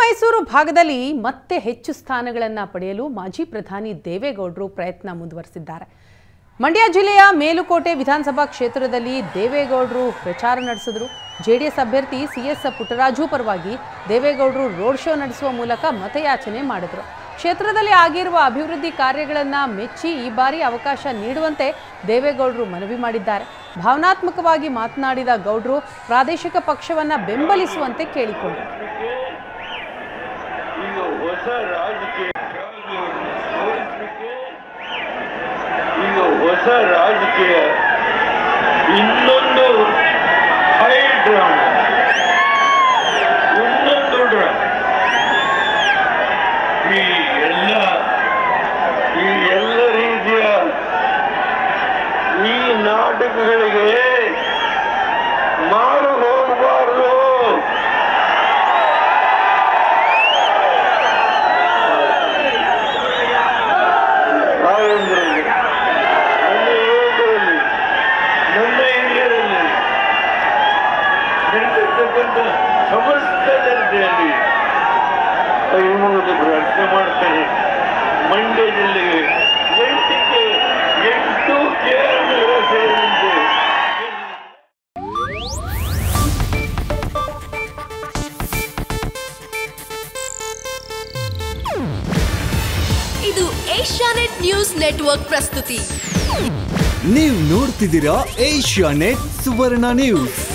ಮೈಸೂರು ಭಾಗದಲ್ಲಿ ಮತ್ತೆ ಹೆಚ್ಚು ಸ್ಥಾನಗಳನ್ನು ಪಡೆಯಲು ಮಾಜಿ ಪ್ರಧಾನಿ ದೇವೇಗೌಡರು ಪ್ರಯತ್ನ ಮುಂದುವರೆಸಿದ್ದಾರೆ ಮಂಡ್ಯ ಜಿಲ್ಲೆಯ ಮೇಲುಕೋಟೆ ವಿಧಾನಸಭಾ ಕ್ಷೇತ್ರದಲ್ಲಿ ದೇವೇಗೌಡರು ಪ್ರಚಾರ ನಡೆಸಿದ್ರು ಜೆಡಿಎಸ್ ಅಭ್ಯರ್ಥಿ ಸಿಎಸ್ ಪುಟ್ಟರಾಜು ಪರವಾಗಿ ದೇವೇಗೌಡರು ರೋಡ್ ಶೋ ನಡೆಸುವ ಮೂಲಕ ಮತಯಾಚನೆ ಮಾಡಿದ್ರು ಕ್ಷೇತ್ರದಲ್ಲಿ ಆಗಿರುವ ಅಭಿವೃದ್ಧಿ ಕಾರ್ಯಗಳನ್ನ ಮೆಚ್ಚಿ ಈ ಬಾರಿ ಅವಕಾಶ ನೀಡುವಂತೆ ದೇವೇಗೌಡರು ಮನವಿ ಮಾಡಿದ್ದಾರೆ ಭಾವನಾತ್ಮಕವಾಗಿ ಮಾತನಾಡಿದ ಗೌಡ್ರು ಪ್ರಾದೇಶಿಕ ಪಕ್ಷವನ್ನ ಬೆಂಬಲಿಸುವಂತೆ ಕೇಳಿಕೊಂಡರು ಈಗ ಹೊಸ ರಾಜಕೀಯ ತೋರಿಸ್ಲಿಕ್ಕೆ ಈಗ ಹೊಸ ರಾಜಕೀಯ ಇನ್ನೊಂದು ಹೈ ಡ್ರಾಮಾ ಇನ್ನೊಂದು ಡ್ರಾಮಾ ಈ ಎಲ್ಲ ಈ ಎಲ್ಲ ರೀತಿಯ ಈ ನಾಟಕಗಳಿಗೆ ಮಾರು ಹೋಗಬಾರದು ರಾಜೇಂದ್ರರಿಗೆ ನನ್ನ ಯುವಕರಲ್ಲಿ ನನ್ನ ಹಿರಿಯರಲ್ಲಿ ನಿಂತಿರ್ತಕ್ಕಂಥ ಸಮಸ್ತ ಜನತೆಯಲ್ಲಿ ಕೈ ಮುಗಿದು ಪ್ರಾರ್ಥನೆ ಮಾಡ್ತೇನೆ ಮಂಡ್ಯ ಜಿಲ್ಲೆಗೆ ಎಂಟಕ್ಕೆ ಎಂಟು ಕೇರಳ ಸೇರಿದಂತೆ ಇದು ಏಷ್ಯಾನೆಟ್ ನ್ಯೂಸ್ ನೆಟ್ವರ್ಕ್ ಪ್ರಸ್ತುತಿ ನೀವು ನೋಡ್ತಿದ್ದೀರಾ ಏಷ್ಯಾ ನೆಟ್ ಸುವರ್ಣ ನ್ಯೂಸ್